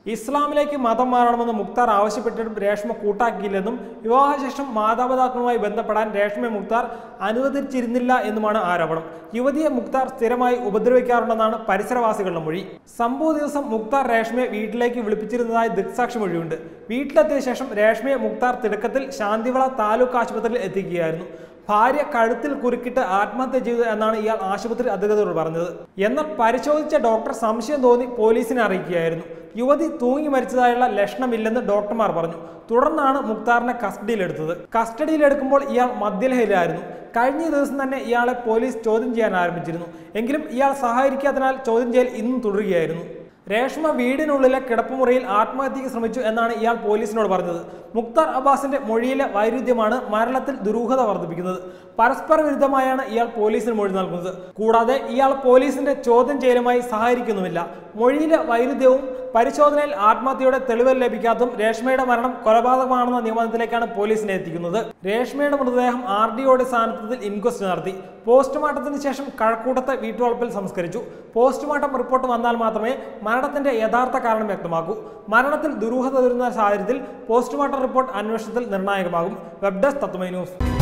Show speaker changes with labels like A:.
A: ഇസ്ലാമിലേക്ക് മതം മാറണമെന്ന് മുക്താർ ആവശ്യപ്പെട്ടിട്ടും രേഷ്മ കൂട്ടാക്കിയില്ലെന്നും വിവാഹശേഷം മാതാപിതാക്കളുമായി ബന്ധപ്പെടാൻ രേഷ്മയെ മുക്താർ അനുവദിച്ചിരുന്നില്ല എന്നുമാണ് ആരോപണം യുവതിയെ മുക്താർ സ്ഥിരമായി ഉപദ്രവിക്കാറുണ്ടെന്നാണ് പരിസരവാസികളുടെ മൊഴി സംഭവ ദിവസം മുക്താർ രേഷ്മയെ വീട്ടിലേക്ക് വിളിപ്പിച്ചിരുന്നതായി ദൃക്സാക്ഷി മൊഴിയുണ്ട് വീട്ടിലെത്തിയ ശേഷം രേഷ്മയെ മുക്താർ തിടുക്കത്തിൽ ശാന്തിവള താലൂക്ക് ആശുപത്രിയിൽ എത്തിക്കുകയായിരുന്നു ഭാര്യ കഴുത്തിൽ കുരുക്കിട്ട് ആത്മഹത്യ ചെയ്തു എന്നാണ് ഇയാൾ ആശുപത്രി അധികൃതരോട് പറഞ്ഞത് എന്നാൽ പരിശോധിച്ച ഡോക്ടർ സംശയം തോന്നി പോലീസിനെ അറിയിക്കുകയായിരുന്നു യുവതി തൂങ്ങി മരിച്ചതായുള്ള ലക്ഷണമില്ലെന്ന് ഡോക്ടർമാർ പറഞ്ഞു തുടർന്നാണ് മുക്താറിനെ കസ്റ്റഡിയിലെടുത്തത് കസ്റ്റഡിയിലെടുക്കുമ്പോൾ ഇയാൾ മദ്യലഹരിയായിരുന്നു കഴിഞ്ഞ ദിവസം തന്നെ ഇയാളെ പോലീസ് ചോദ്യം ചെയ്യാൻ ആരംഭിച്ചിരുന്നു എങ്കിലും ഇയാൾ സഹകരിക്കാത്തതിനാൽ ചോദ്യം ചെയ്യൽ ഇന്നും തുടരുകയായിരുന്നു രേഷ്മ വീടിനുള്ളിലെ കിടപ്പുമുറിയിൽ ആത്മഹത്യക്ക് ശ്രമിച്ചു എന്നാണ് ഇയാൾ പോലീസിനോട് പറഞ്ഞത് മുക്താർ അബ്ബാസിന്റെ മൊഴിയിലെ വൈരുദ്ധ്യമാണ് മരണത്തിൽ ദുരൂഹത വർദ്ധിപ്പിക്കുന്നത് പരസ്പര വിരുദ്ധമായാണ് ഇയാൾ പോലീസിന് മൊഴി നൽകുന്നത് കൂടാതെ ഇയാൾ പോലീസിന്റെ ചോദ്യം ചെയ്യലുമായി സഹകരിക്കുന്നുമില്ല മൊഴിയിലെ വൈരുദ്ധ്യവും പരിശോധനയിൽ ആത്മഹത്യയുടെ തെളിവ് ലഭിക്കാത്തതും രേഷ്മയുടെ മരണം കൊലപാതകമാണെന്ന നിഗമനത്തിലേക്കാണ് പോലീസിനെ എത്തിക്കുന്നത് രേഷ്മയുടെ മൃതദേഹം ആർ ഡി ഒയുടെ സാന്നിധ്യത്തിൽ ഇൻക്വസ്റ്റ് നടത്തി പോസ്റ്റ്മോർട്ടത്തിന് ശേഷം കഴക്കൂട്ടത്തെ വീട്ടുവളപ്പിൽ സംസ്കരിച്ചു പോസ്റ്റ്മോർട്ടം റിപ്പോർട്ട് വന്നാൽ മാത്രമേ മരണത്തിന്റെ യഥാർത്ഥ കാരണം വ്യക്തമാക്കൂ മരണത്തിൽ ദുരൂഹത വരുന്ന സാഹചര്യത്തിൽ പോസ്റ്റ്മോർട്ടം റിപ്പോർട്ട് അന്വേഷണത്തിൽ നിർണായകമാകും വെബ് ഡെസ്ക് തത്വമൈ ന്യൂസ്